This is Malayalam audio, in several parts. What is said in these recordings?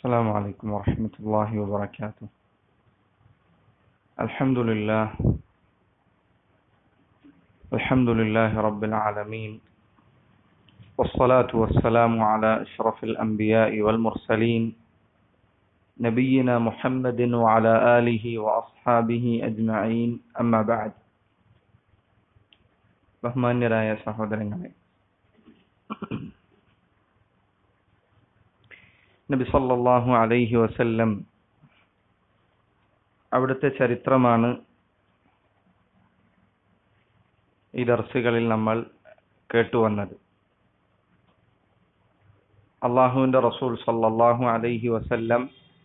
السلام عليكم ورحمة الله وبركاته الحمد لله الحمد لله رب العالمين والصلاة والسلام على أشرف الأنبياء والمرسلين نبينا محمد وعلى آله وأصحابه أجمعين أما بعد ബഹുമാന്യരായ സഹോദരങ്ങളെ നബി സല്ലല്ലാഹു അലൈഹി വസല്ലം അവിടുത്തെ ചരിത്രമാണ് ഈ ദർസുകളിൽ നമ്മൾ കേട്ടുവന്നത് അള്ളാഹുവിന്റെ റസൂൽ സല്ലല്ലാഹു അലൈഹി വസല്ലം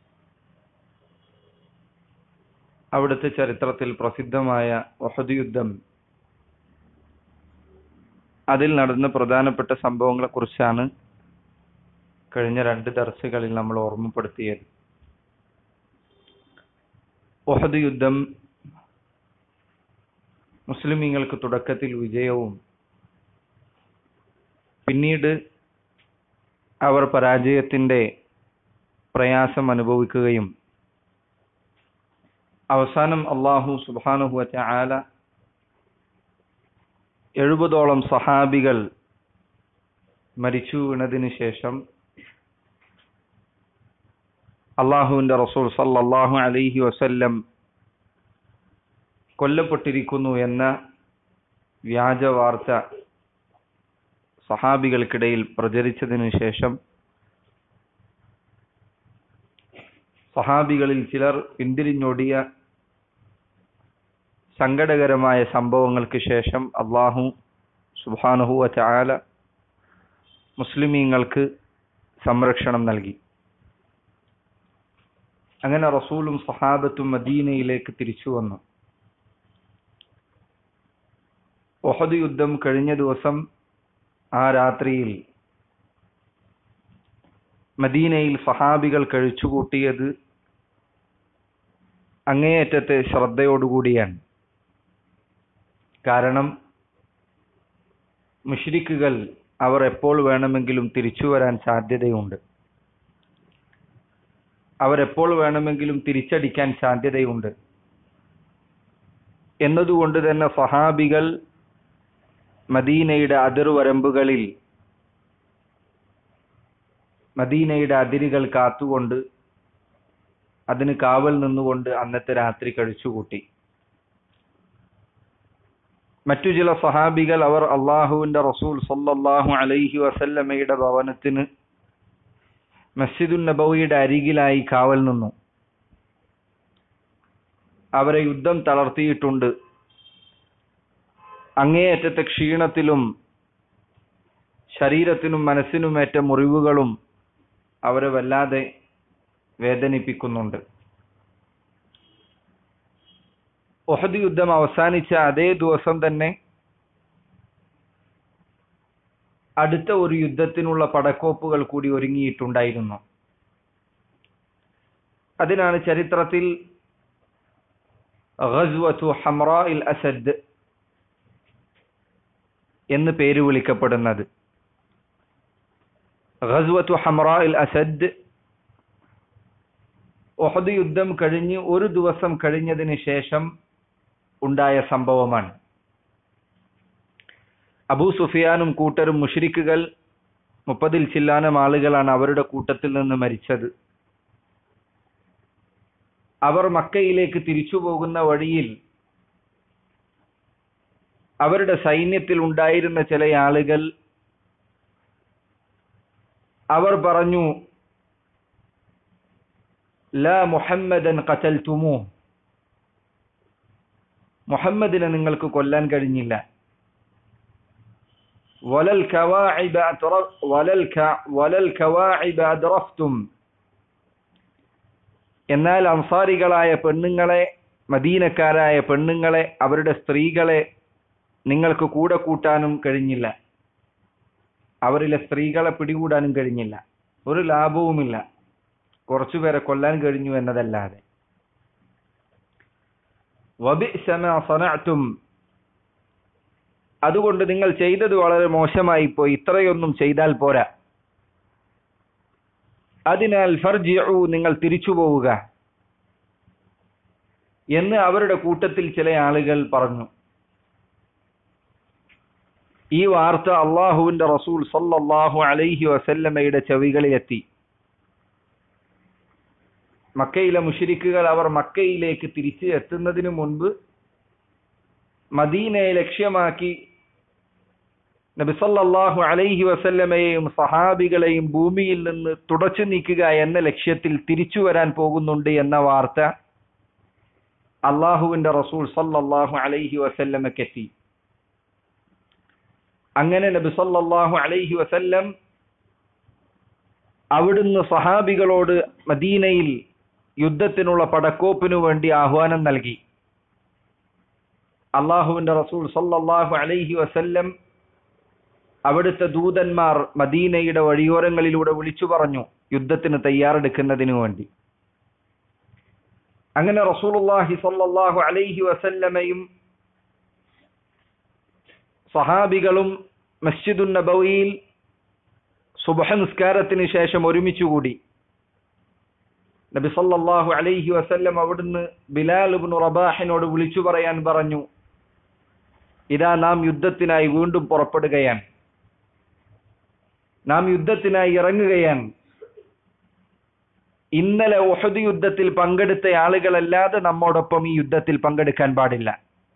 അവിടുത്തെ ചരിത്രത്തിൽ പ്രസിദ്ധമായ ഒഹദ് യുദ്ധം അതിൽ നടന്ന പ്രധാനപ്പെട്ട സംഭവങ്ങളെ കുറിച്ചാണ് കഴിഞ്ഞ രണ്ട് ദർസുകളിൽ നമ്മൾ ഓർമ്മപ്പെടുത്തിയത് ഒഹദ് യുദ്ധം മുസ്ലിമീങ്ങൾക്ക് തുടക്കത്തിൽ വിജയവും പിന്നീട് അവർ പരാജയത്തിന്റെ പ്രയാസം അനുഭവിക്കുകയും അവസാനം അള്ളാഹു സുബാനുഹുവറ്റ ആല എഴുപതോളം സഹാബികൾ മരിച്ചു വീണതിന് ശേഷം അള്ളാഹുവിന്റെ റസൂൽ സല്ലല്ലാഹു അലൈഹി വസല്ലം കൊല്ലപ്പെട്ടിരിക്കുന്നു എന്ന വ്യാജ വാർത്ത സഹാബികൾക്കിടയിൽ പ്രചരിച്ചതിനു ശേഷം സഹാബികളിൽ ചിലർ പിന്തിരിഞ്ഞൊടിയ സങ്കടകരമായ സംഭവങ്ങൾക്ക് ശേഷം അള്ളാഹു സുബാനുഹുവ ചാല മുസ്ലിമീങ്ങൾക്ക് സംരക്ഷണം നൽകി അങ്ങനെ റസൂലും സഹാബത്തും മദീനയിലേക്ക് തിരിച്ചു വന്നു ഒഹദ് യുദ്ധം കഴിഞ്ഞ ദിവസം ആ രാത്രിയിൽ മദീനയിൽ സഹാബികൾ കഴിച്ചുകൂട്ടിയത് അങ്ങേയറ്റത്തെ ശ്രദ്ധയോടുകൂടിയാണ് കാരണം മുഷ്രിക്കുകൾ അവർ എപ്പോൾ വേണമെങ്കിലും തിരിച്ചു വരാൻ സാധ്യതയുണ്ട് അവരെപ്പോൾ വേണമെങ്കിലും തിരിച്ചടിക്കാൻ സാധ്യതയുണ്ട് എന്നതുകൊണ്ട് തന്നെ സഹാബികൾ മദീനയുടെ അതിർവരമ്പുകളിൽ മദീനയുടെ അതിരുകൾ കാത്തുകൊണ്ട് അതിന് കാവൽ നിന്നുകൊണ്ട് അന്നത്തെ രാത്രി കഴിച്ചുകൂട്ടി മറ്റു ചില സഹാബികൾ അവർ അള്ളാഹുവിന്റെ റസൂൽ സല്ലല്ലാഹു അലൈഹി വസല്ലമയുടെ ഭവനത്തിന് മസ്ജിദുൻ നബവിയുടെ അരികിലായി കാവൽ നിന്നു അവരെ യുദ്ധം തളർത്തിയിട്ടുണ്ട് അങ്ങേയറ്റത്തെ ക്ഷീണത്തിലും ശരീരത്തിനും മനസ്സിനുമേറ്റ മുറിവുകളും അവരെ വല്ലാതെ വേദനിപ്പിക്കുന്നുണ്ട് ഒഹദ് യുദ്ധം അവസാനിച്ച അതേ ദിവസം തന്നെ അടുത്ത ഒരു യുദ്ധത്തിനുള്ള പടക്കോപ്പുകൾ കൂടി ഒരുങ്ങിയിട്ടുണ്ടായിരുന്നു അതിനാണ് ചരിത്രത്തിൽ ഖസ്വത്തു ഹംറാഇൽ അസദ് എന്ന് പേര് വിളിക്കപ്പെടുന്നത് ഖസ്വത്തു ഹംറാഇൽ അസദ് ഒഹദ് യുദ്ധം കഴിഞ്ഞ് ഒരു ദിവസം കഴിഞ്ഞതിന് ശേഷം ഉണ്ടായ സംഭവമാണ് അബൂ സുഫിയാനും കൂട്ടരും മുഷ്രിക്കുകൾ മുപ്പതിൽ ചില്ലാനം ആളുകളാണ് അവരുടെ കൂട്ടത്തിൽ നിന്ന് മരിച്ചത് അവർ മക്കയിലേക്ക് തിരിച്ചു പോകുന്ന വഴിയിൽ അവരുടെ സൈന്യത്തിൽ ഉണ്ടായിരുന്ന ചില ആളുകൾ അവർ പറഞ്ഞു ലാ മുഹമ്മദൻ കത്തൽത്തുമോ മുഹമ്മദിനെ നിങ്ങൾക്ക് കൊല്ലാൻ കഴിഞ്ഞില്ല വലൽ കവാഇബ വലൽ വലൽ കവാഇബ അദ്റഫ്തും എന്നാൽ അൻസാരികളായ പെണ്ണുങ്ങളെ മദീനക്കാരായ പെണ്ണുങ്ങളെ അവരുടെ സ്ത്രീകളെ നിങ്ങൾക്ക് കൂടെ കൂട്ടാനും കഴിഞ്ഞില്ല അവരിലെ സ്ത്രീകളെ പിടികൂടാനും കഴിഞ്ഞില്ല ഒരു ലാഭവുമില്ല കുറച്ചുപേരെ കൊല്ലാൻ കഴിഞ്ഞു എന്നതല്ലാതെ അതുകൊണ്ട് നിങ്ങൾ ചെയ്തത് വളരെ മോശമായി പോയി ഇത്രയൊന്നും ചെയ്താൽ പോരാ അതിനാൽ ഫർജിഉ നിങ്ങൾ തിരിച്ചു പോവുക എന്ന് അവരുടെ കൂട്ടത്തിൽ ചില ആളുകൾ പറഞ്ഞു ഈ വാർത്ത അള്ളാഹുവിന്റെ റസൂൽ സല്ലല്ലാഹു അലൈഹി വസല്ലമയുടെ ചെവികളിലെത്തി മക്കയിലെ മുഷരിക്കുകൾ അവർ മക്കയിലേക്ക് തിരിച്ച് എത്തുന്നതിന് മുൻപ് മദീനയെ ലക്ഷ്യമാക്കി നബിസല്ലാഹു അലൈഹി വസല്ലമയെയും സഹാബികളെയും ഭൂമിയിൽ നിന്ന് തുടച്ചു നീക്കുക എന്ന ലക്ഷ്യത്തിൽ തിരിച്ചു വരാൻ പോകുന്നുണ്ട് എന്ന വാർത്ത അള്ളാഹുവിന്റെ റസൂൽ സല്ലല്ലാഹു അലൈഹി വസല്ലമക്കെത്തി അങ്ങനെ നബി സല്ലല്ലാഹു അലൈഹി വസല്ലം അവിടുന്ന് സഹാബികളോട് മദീനയിൽ യുദ്ധത്തിനുള്ള പടക്കോപ്പിനു വേണ്ടി ആഹ്വാനം നൽകി അള്ളാഹുവിന്റെ റസൂൽ സല്ലല്ലാഹു അലൈഹി വസല്ലം അവിടുത്തെ ദൂതന്മാർ മദീനയുടെ വഴിയോരങ്ങളിലൂടെ വിളിച്ചു പറഞ്ഞു യുദ്ധത്തിന് തയ്യാറെടുക്കുന്നതിനു വേണ്ടി അങ്ങനെ റസൂലുള്ളാഹി സല്ലല്ലാഹു അലൈഹി വസല്ലമയും സഹാബികളും മസ്ജിദുൻ നബവിയിൽ സുബഹ നിസ്കാരത്തിന് ശേഷം ഒരുമിച്ചുകൂടി നബി സല്ലല്ലാഹു അലൈഹി വസല്ലം അവിടുന്ന് ബിലാൽ ഇബ്നു റബാഹിനോട് വിളിച്ചു പറയാൻ പറഞ്ഞു ഇതാ നാം യുദ്ധത്തിനായി വീണ്ടും പുറപ്പെടുകയാണ് നാം യുദ്ധത്തിനായി ഇറങ്ങുകയാണ് ഇന്നലെ ഉഹദ് യുദ്ധത്തിൽ പങ്കെടുത്ത ആളുകളല്ലാതെ നമ്മോടൊപ്പം ഈ യുദ്ധത്തിൽ പങ്കെടുക്കാൻ പാടില്ല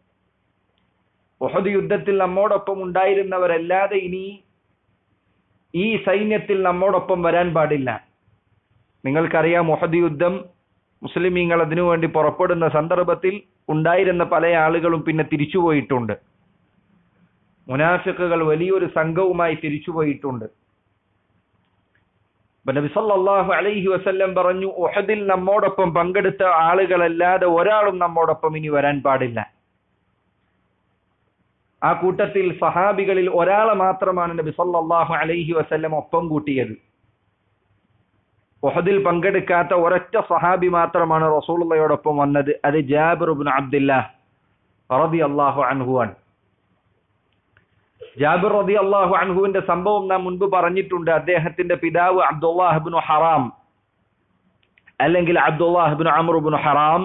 ഉഹദ് യുദ്ധത്തിൽ നമ്മോടൊപ്പം ഉണ്ടായിരുന്നവരല്ലാതെ ഇനി ഈ സൈന്യത്തിൽ നമ്മോടൊപ്പം വരാൻ പാടില്ല നിങ്ങൾക്കറിയാം ഉഹദ് യുദ്ധം മുസ്ലിമീങ്ങൾ അതിനുവേണ്ടി പുറപ്പെടുന്ന സന്ദർഭത്തിൽ ഉണ്ടായിരുന്ന പല ആളുകളും പിന്നെ തിരിച്ചുപോയിട്ടുണ്ട് മുനാഫിക്കുകൾ വലിയൊരു സംഘവുമായി തിരിച്ചുപോയിട്ടുണ്ട് നബി സല്ലല്ലാഹു അലൈഹി വസല്ലം പറഞ്ഞു ഉഹദിൽ നമ്മോടൊപ്പം പങ്കെടുത്ത ആളുകളല്ലാതെ ഒരാളും നമ്മോടൊപ്പം ഇനി വരാൻ പാടില്ല ആ കൂട്ടത്തിൽ സഹാബികളിൽ ഒരാളെ മാത്രമാണ് നബി സല്ലല്ലാഹു അലൈഹി വസല്ലം ഒപ്പം കൂട്ടിയത് ഉഹദിൽ പങ്കെടുക്കാത്ത ഒരൊറ്റ സഹാബി മാത്രമാണ് റസൂലുള്ളയോടൊപ്പം വന്നത് അത് ജാബിർ ഇബ്നു അബ്ദുല്ലാഹ് റളിയല്ലാഹു അൻഹു ആണ് ജാബിർ റതി അള്ളാഹു അൻഹുവിന്റെ സംഭവം നാം മുൻപ് പറഞ്ഞിട്ടുണ്ട് അദ്ദേഹത്തിന്റെ പിതാവ് അബ്ദുല്ലാഹിബിനു ഹറാം അല്ലെങ്കിൽ അബ്ദുല്ലാഹിബിനു അമറുബിനു ഹറാം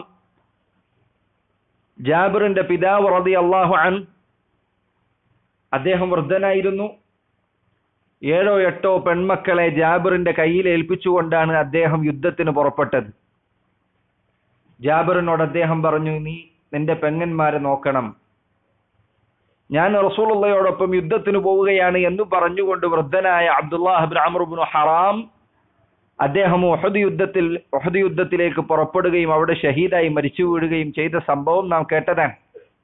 ജാബിറിന്റെ പിതാവ് റതി അള്ളാഹു അൻ അദ്ദേഹം വൃദ്ധനായിരുന്നു ഏഴോ എട്ടോ പെൺമക്കളെ ജാബിറിന്റെ കയ്യിൽ ഏൽപ്പിച്ചുകൊണ്ടാണ് അദ്ദേഹം യുദ്ധത്തിന് പുറപ്പെട്ടത് ജാബിറിനോട് അദ്ദേഹം പറഞ്ഞു നീ നിന്റെ പെങ്ങന്മാരെ നോക്കണം ഞാൻ റസൂലുള്ളയോടൊപ്പം യുദ്ധത്തിന് പോവുകയാണ് എന്ന് പറഞ്ഞുകൊണ്ട് വൃദ്ധനായ അബ്ദുല്ലാഹിബിൻ അമറുബിൻ ഹറാം അദ്ദേഹം ഒഹദ് യുദ്ധത്തിൽ ഒഹദ് യുദ്ധത്തിലേക്ക് പുറപ്പെടുകയും അവിടെ ഷഹീദായി മരിച്ചു വീഴുകയും ചെയ്ത സംഭവം നാം കേട്ടതാണ്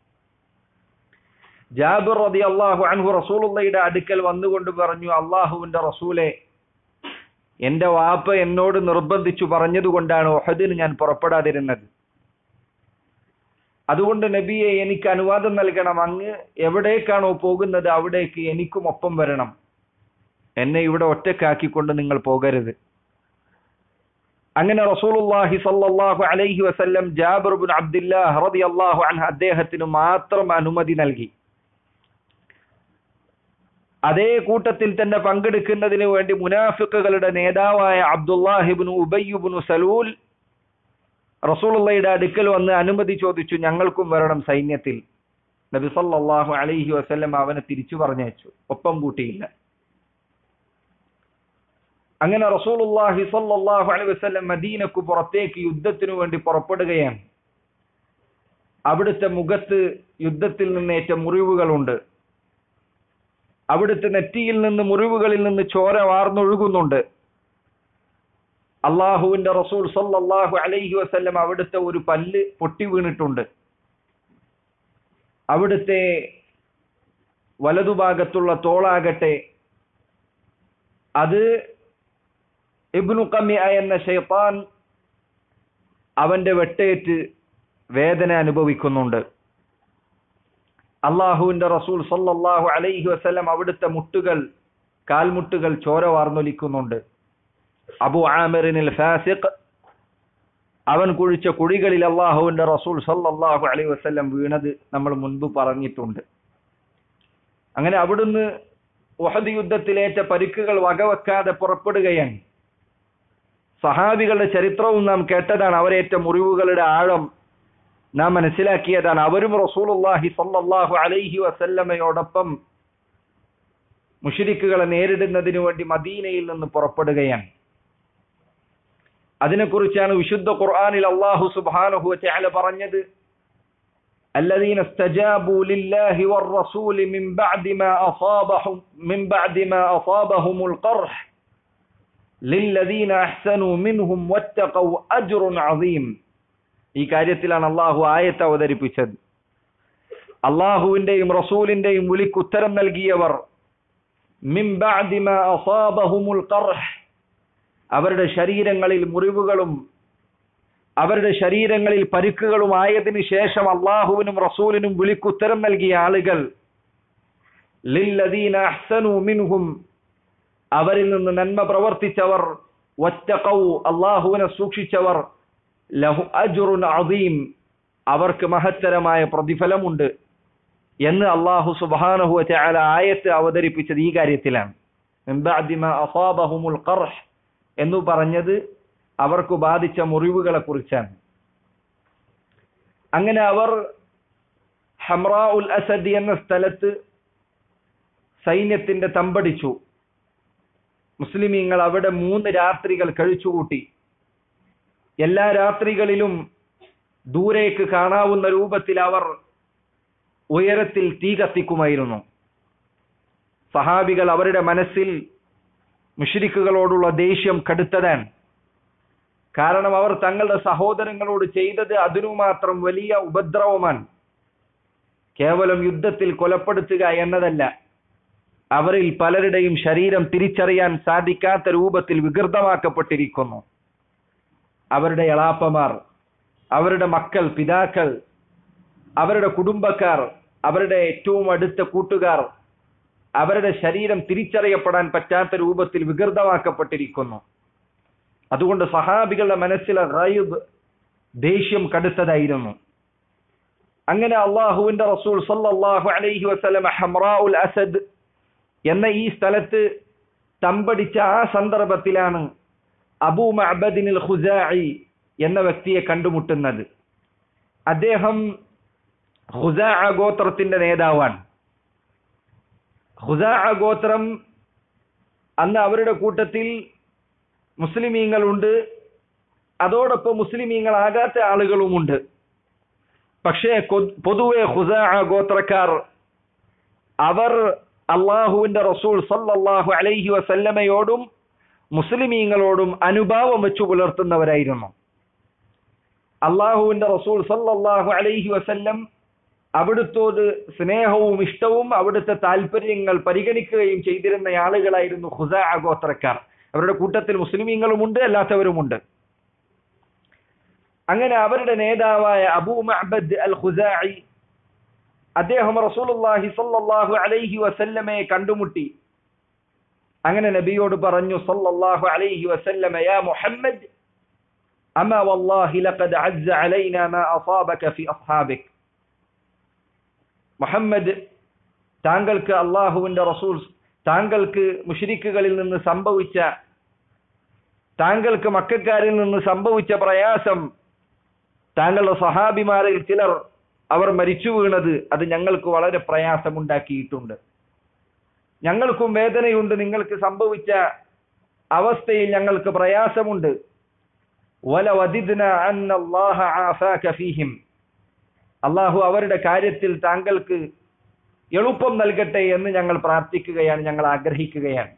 ജാബിർ റതി അള്ളാഹു അൻഹു റസൂലുള്ളയുടെ അടുക്കൽ വന്നുകൊണ്ട് പറഞ്ഞു അള്ളാഹുവിന്റെ റസൂലെ എന്റെ വാപ്പ എന്നോട് നിർബന്ധിച്ചു പറഞ്ഞതുകൊണ്ടാണ് ഒഹദിന് ഞാൻ പുറപ്പെടാതിരുന്നത് അതുകൊണ്ട് നബിയെ എനിക്ക് അനുവാദം നൽകണം അങ്ങ് എവിടേക്കാണോ പോകുന്നത് അവിടേക്ക് എനിക്കും ഒപ്പം വരണം എന്നെ ഇവിടെ ഒറ്റക്കാക്കിക്കൊണ്ട് നിങ്ങൾ പോകരുത് അങ്ങനെ റസൂലുള്ളാഹി സല്ലല്ലാഹു അലൈഹി വസല്ലം ജാബിർ ബിൻ അബ്ദുല്ലാഹ് റളിയല്ലാഹു അൻഹു അദ്ദേഹത്തിന് മാത്രം അനുമതി നൽകി അതേ കൂട്ടത്തിൽ തന്നെ പങ്കെടുക്കുന്നതിന് വേണ്ടി മുനാഫിക്കുകളുടെ നേതാവായ അബ്ദുല്ലാഹിബിൻ ഉബയ്യുബിൻ സലൂൽ റസൂലുള്ളയുടെ അടുക്കൽ വന്ന് അനുമതി ചോദിച്ചു ഞങ്ങൾക്കും വരണം സൈന്യത്തിൽ നബി സല്ലല്ലാഹു അലൈഹി വസല്ലം അവനെ തിരിച്ചു പറഞ്ഞയച്ചു ഒപ്പം കൂട്ടിയില്ല അങ്ങനെ റസൂലുള്ളാഹി സല്ലല്ലാഹു അലൈഹി വസല്ലം മദീനക്ക് പുറത്തേക്ക് യുദ്ധത്തിനു വേണ്ടി പുറപ്പെടുകയാണ് അവിടുത്തെ മുഖത്ത് യുദ്ധത്തിൽ നിന്നേറ്റ മുറിവുകളുണ്ട് അവിടുത്തെ നെറ്റിയിൽ നിന്ന് മുറിവുകളിൽ നിന്ന് ചോര വാർന്നൊഴുകുന്നുണ്ട് അള്ളാഹുവിന്റെ റസൂൽ സല്ലല്ലാഹു അലൈഹി വസല്ലം അവിടുത്തെ ഒരു പല്ല് പൊട്ടി വീണിട്ടുണ്ട് അവിടുത്തെ വലതുഭാഗത്തുള്ള തോളാകട്ടെ അത് ഇബ്നു കമിയ എന്ന ഷെയ്ത്താൻ അവന്റെ വെട്ടേറ്റ് വേദന അനുഭവിക്കുന്നുണ്ട് അള്ളാഹുവിന്റെ റസൂൽ സല്ലല്ലാഹു അലൈഹി വസല്ലം അവിടുത്തെ മുട്ടുകൾ കാൽമുട്ടുകൾ ചോര വാർന്നൊലിക്കുന്നുണ്ട് അബു ആമിറിനിൽ ഫാസിഖ് അവൻ കുഴിച്ച കുഴികളിൽ അള്ളാഹുവിന്റെ റസൂൽ സല്ലല്ലാഹു അലൈഹി വസല്ലം വീണത് നമ്മൾ മുൻപ് പറഞ്ഞിട്ടുണ്ട് അങ്ങനെ അവിടുന്ന് വഹദ് യുദ്ധത്തിലേറ്റ പരിക്കുകൾ വകവെക്കാതെ പുറപ്പെടുകയാണ് സഹാബികളുടെ ചരിത്രവും നാം കേട്ടതാണ് അവരേറ്റ മുറിവുകളുടെ ആഴം നാം മനസ്സിലാക്കിയതാണ് അവരും റസൂലുള്ളാഹി സല്ലല്ലാഹു അലൈഹി വസല്ലമയോടൊപ്പം മുഷിരിക്കുകളെ നേരിടുന്നതിനു വേണ്ടി മദീനയിൽ നിന്ന് പുറപ്പെടുകയാണ് അതിനെക്കുറിച്ചാണ് വിശുദ്ധ ഖുർആനിൽ അള്ളാഹു സുബ്ഹാനഹു വതആല പറഞ്ഞത് الذين استجابوا لله والرسول من بعد ما أصابهم من بعد ما أصابهم القرح للذين أحسنوا منهم واتقوا أجر عظيم ഈ കാര്യത്തിലാണ് അള്ളാഹു ആയത്ത് അവതരിപ്പിച്ചത് അള്ളാഹുവിന്റെയും റസൂലിന്റെയും വിളിക്കുത്തരം നൽകിയവർ മിൻ ബഅദി മാ അസാബഹുമുൽ ഖർഹ് അവരുടെ ശരീരങ്ങളിൽ മുറിവുകളും അവരുടെ ശരീരങ്ങളിൽ പരിക്കുകളും ആയതിനു ശേഷം അള്ളാഹുവിനും റസൂലിനും വിളിക്കുത്തരം നൽകിയ ആളുകൾ ലില്ലദീന അഹ്സനു മിൻഹും അവരിൽ നിന്ന് നന്മ പ്രവർത്തിച്ചവർ വറ്റഖൗ അള്ളാഹുവിനെ സൂക്ഷിച്ചവർ ലഹു അജ്റുൻ അദീം അവർക്ക് മഹത്തരമായ പ്രതിഫലമുണ്ട് എന്ന് അള്ളാഹു സുബ്ഹാനഹു വതആല ആയത്ത് അവതരിപ്പിച്ചത് ഈ കാര്യത്തിലാണ് മിൻ ബഅദി മാ അസാബഹുമുൽ ഖർഹ് എന്ന് പറഞ്ഞത് അവർക്ക് ബാധിച്ച മുറിവുകളെ കുറിച്ചാണ് അങ്ങനെ അവർ ഹംറാ ഉൽ അസദ് എന്ന സ്ഥലത്ത് സൈന്യത്തിന്റെ തമ്പടിച്ചു മുസ്ലിമീങ്ങൾ അവിടെ മൂന്ന് രാത്രികൾ കഴിച്ചുകൂട്ടി എല്ലാ രാത്രികളിലും ദൂരേക്ക് കാണാവുന്ന രൂപത്തിൽ അവർ ഉയരത്തിൽ തീ കത്തിക്കുമായിരുന്നു സഹാബികൾ അവരുടെ മനസ്സിൽ മുഷരിക്കുകളോടുള്ള ദേഷ്യം കടുത്തതാണ് കാരണം അവർ തങ്ങളുടെ സഹോദരങ്ങളോട് ചെയ്തത് അതിനു മാത്രം വലിയ ഉപദ്രവമാണ് കേവലം യുദ്ധത്തിൽ കൊലപ്പെടുത്തുക എന്നതല്ല അവരിൽ പലരുടെയും ശരീരം തിരിച്ചറിയാൻ സാധിക്കാത്ത രൂപത്തിൽ വികൃതമാക്കപ്പെട്ടിരിക്കുന്നു അവരുടെ എളാപ്പമാർ അവരുടെ മക്കൾ പിതാക്കൾ അവരുടെ കുടുംബക്കാർ അവരുടെ ഏറ്റവും അടുത്ത കൂട്ടുകാർ അവരുടെ ശരീരം തിരിച്ചറിയപ്പെടാൻ പറ്റാത്ത രൂപത്തിൽ വികൃതമാക്കപ്പെട്ടിരിക്കുന്നു അതുകൊണ്ട് സഹാബികളുടെ മനസ്സിലെ റൈബ് ദേഷ്യം കടുത്തതായിരുന്നു അങ്ങനെ അള്ളാഹുവിന്റെ റസൂൽ സല്ലല്ലാഹു അലൈഹി വസല്ലം ഹംറാഉൽ അസദ് എന്ന ഈ സ്ഥലത്ത് തമ്പടിച്ച ആ സന്ദർഭത്തിലാണ് അബൂ മഅബദിനിൽ ഖുസാഇ എന്ന വ്യക്തിയെ കണ്ടുമുട്ടുന്നത് അദ്ദേഹം ഖുസാ ഗോത്രത്തിന്റെ നേതാവാണ് ഖുസാ ഗോത്രം അന്ന് അവരുടെ കൂട്ടത്തിൽ മുസ്ലിമീങ്ങളുണ്ട് അതോടൊപ്പം മുസ്ലിമീങ്ങളാകാത്ത ആളുകളുമുണ്ട് പക്ഷേ പൊതുവെ ഖുസാ ഗോത്രക്കാർ അവർ അള്ളാഹുവിന്റെ റസൂൽ സല്ലല്ലാഹു അലൈഹി വസല്ലമയോടും മുസ്ലിമീങ്ങളോടും അനുഭാവം വെച്ചു പുലർത്തുന്നവരായിരുന്നു അള്ളാഹുവിന്റെ റസൂൽ സല്ലല്ലാഹു അലൈഹി വസല്ലം അവിടുത്തോട് സ്നേഹവും ഇഷ്ടവും അവിടുത്തെ താല്പര്യങ്ങൾ പരിഗണിക്കുകയും ചെയ്തിരുന്ന ആളുകളായിരുന്നു ഖുസാ ഗോത്രക്കാർ അവരുടെ കൂട്ടത്തിൽ മുസ്ലിമീങ്ങളുമുണ്ട് അല്ലാത്തവരുമുണ്ട് അങ്ങനെ അവരുടെ നേതാവായ അബൂ മഅബദ് അൽ ഖുസാഇ അദ്ദേഹം റസൂലുള്ളാഹി സ്വല്ലല്ലാഹു അലൈഹി വസല്ലമയെ കണ്ടുമുട്ടി അങ്ങനെ നബിയോട് പറഞ്ഞു സല്ലല്ലാഹു അലൈഹി വസല്ലമ യാ മുഹമ്മദ് അമാ വല്ലാഹി ലഖദ് അസ്സ അലൈനാ മാ അസാബക ഫി അസ്ഹാബിക് മുഹമ്മദ് താങ്കൾക്ക് അള്ളാഹുവിന്റെ റസൂൽ താങ്കൾക്ക് മുഷിരിക്കുകളിൽ നിന്ന് സംഭവിച്ച താങ്കൾക്ക് മക്കാരിൽ നിന്ന് സംഭവിച്ച പ്രയാസം താങ്കളുടെ സഹാബിമാരിൽ ചിലർ അവർ മരിച്ചു വീണത് അത് ഞങ്ങൾക്ക് വളരെ പ്രയാസമുണ്ടാക്കിയിട്ടുണ്ട് ഞങ്ങൾക്കും വേദനയുണ്ട് നിങ്ങൾക്ക് സംഭവിച്ച അവസ്ഥയിൽ ഞങ്ങൾക്ക് പ്രയാസമുണ്ട് അള്ളാഹു അവരുടെ കാര്യത്തിൽ താങ്കൾക്ക് എളുപ്പം നൽകട്ടെ എന്ന് ഞങ്ങൾ പ്രാർത്ഥിക്കുകയാണ് ഞങ്ങൾ ആഗ്രഹിക്കുകയാണ്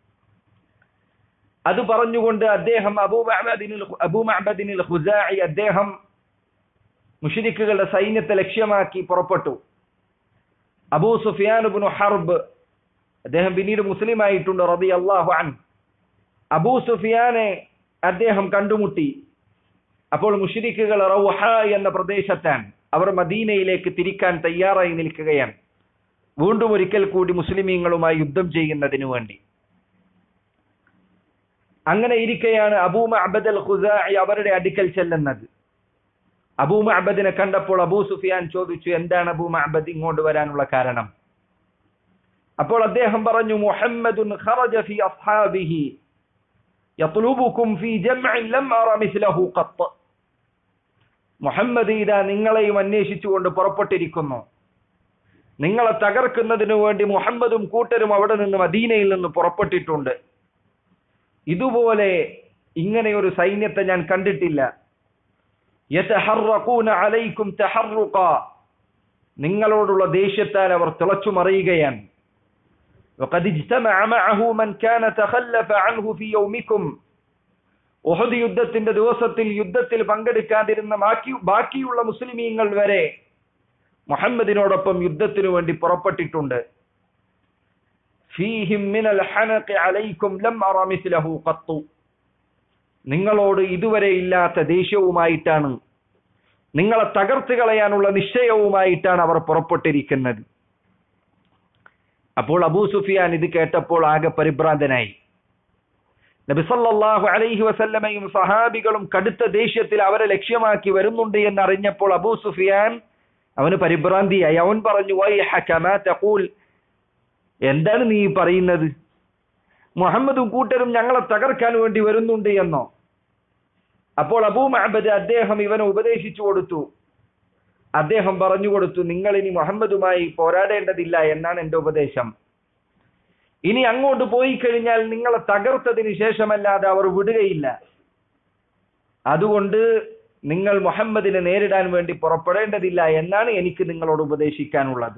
അത് പറഞ്ഞുകൊണ്ട് അദ്ദേഹം അബൂബിനിൽ അബൂമഅബദിനിൽ ഹുസായി അദ്ദേഹം മുഷിരിക്കുകളുടെ സൈന്യത്തെ ലക്ഷ്യമാക്കി പുറപ്പെട്ടു അബൂ സുഫിയാനുബിനു ഹർബ് അദ്ദേഹം പിന്നീട് മുസ്ലിം ആയിട്ടുണ്ട് റബി അള്ളാഹു അൻ അബൂ സുഫിയാനെ അദ്ദേഹം കണ്ടുമുട്ടി അപ്പോൾ മുഷിരിക്കുകൾ റൗഹ എന്ന പ്രദേശത്താണ് അവർ മദീനയിലേക്ക് തിരിക്കാൻ തയ്യാറായി നിൽക്കുകയാണ് വീണ്ടും ഒരിക്കൽ കൂടി മുസ്ലിമീങ്ങളുമായി യുദ്ധം ചെയ്യുന്നതിനു വേണ്ടി അങ്ങനെ ഇരിക്കെയാണ് അബൂമ അബദ് അൽ ഖുസായി അവരുടെ അടുക്കൽ ചെല്ലുന്നത് അബൂമ അബദിനെ കണ്ടപ്പോൾ അബൂ സുഫിയാൻ ചോദിച്ചു എന്താണ് അബൂമ അബദ് ഇങ്ങോട്ട് വരാനുള്ള കാരണം അപ്പോൾ അദ്ദേഹം പറഞ്ഞു മുഹമ്മദുൻ ഖറജ ഫി അസ്ഹാബിഹി യത്ലുബുക്കും ഫീ ജംഇൻ ലം അറ മിസ്ലഹു ഖത്ത് മുഹമ്മദ് ഇതാ നിങ്ങളെയും അന്വേഷിച്ചുകൊണ്ട് പുറപ്പെട്ടിരിക്കുന്നു നിങ്ങളെ തകർക്കുന്നതിനു വേണ്ടി മുഹമ്മദും കൂട്ടരും അവിടെ നിന്ന് മദീനയിൽ നിന്ന് പുറപ്പെട്ടിട്ടുണ്ട് ഇതുപോലെ ഇങ്ങനെ ഒരു സൈന്യത്തെ ഞാൻ കണ്ടിട്ടില്ല യതഹറഖൂന അലൈക്കും തഹറുഖ നിങ്ങളോടുള്ള ദേഷ്യത്താൽ അവർ തിളച്ചു മറിയുകയാണ് وقد اجتمع معه من كان تخلف عنه في يومكم ഉഹദ് യുദ്ധത്തിന്റെ ദിവസത്തിൽ യുദ്ധത്തിൽ പങ്കെടുക്കാതിരുന്ന ബാക്കി ബാക്കിയുള്ള മുസ്ലിമീങ്ങൾ വരെ മുഹമ്മദിനോടൊപ്പം യുദ്ധത്തിനു വേണ്ടി പുറപ്പെട്ടിട്ടുണ്ട് ഫീഹിം മിനൽ ഹനഖി അലൈക്കും ലം അറ മിസ്ലഹു ഖത്തു നിങ്ങളോട് ഇതുവരെ ഇല്ലാത്ത ദേഷ്യവുമായിട്ടാണ് നിങ്ങളെ തകർത്ത് കളയാനുള്ള നിശ്ചയവുമായിട്ടാണ് അവർ പുറപ്പെട്ടിരിക്കുന്നത് അപ്പോൾ അബൂ സുഫിയാൻ ഇത് കേട്ടപ്പോൾ ആകെ പരിഭ്രാന്തനായി നബിസല്ലാഹു അലൈഹി വസല്ലമയും സഹാബികളും കടുത്ത ദേഷ്യത്തിൽ അവരെ ലക്ഷ്യമാക്കി വരുന്നുണ്ട് എന്ന് അറിഞ്ഞപ്പോൾ അബൂ സുഫിയാൻ അവന് പരിഭ്രാന്തിയായി അവൻ പറഞ്ഞു തഖൂൽ എന്താണ് നീ പറയുന്നത് മുഹമ്മദും കൂട്ടരും ഞങ്ങളെ തകർക്കാൻ വേണ്ടി വരുന്നുണ്ട് എന്നോ അപ്പോൾ അബൂ മഹബദ് അദ്ദേഹം ഇവനെ ഉപദേശിച്ചു കൊടുത്തു അദ്ദേഹം പറഞ്ഞു കൊടുത്തു നിങ്ങൾ ഇനി മുഹമ്മദുമായി പോരാടേണ്ടതില്ല എന്നാണ് എന്റെ ഉപദേശം ഇനി അങ്ങോട്ട് പോയി കഴിഞ്ഞാൽ നിങ്ങളെ തകർത്തതിന് ശേഷമല്ലാതെ അവർ വിടുകയില്ല അതുകൊണ്ട് നിങ്ങൾ മുഹമ്മദിനെ നേരിടാൻ വേണ്ടി പുറപ്പെടേണ്ടതില്ല എന്നാണ് എനിക്ക് നിങ്ങളോട് ഉപദേശിക്കാനുള്ളത്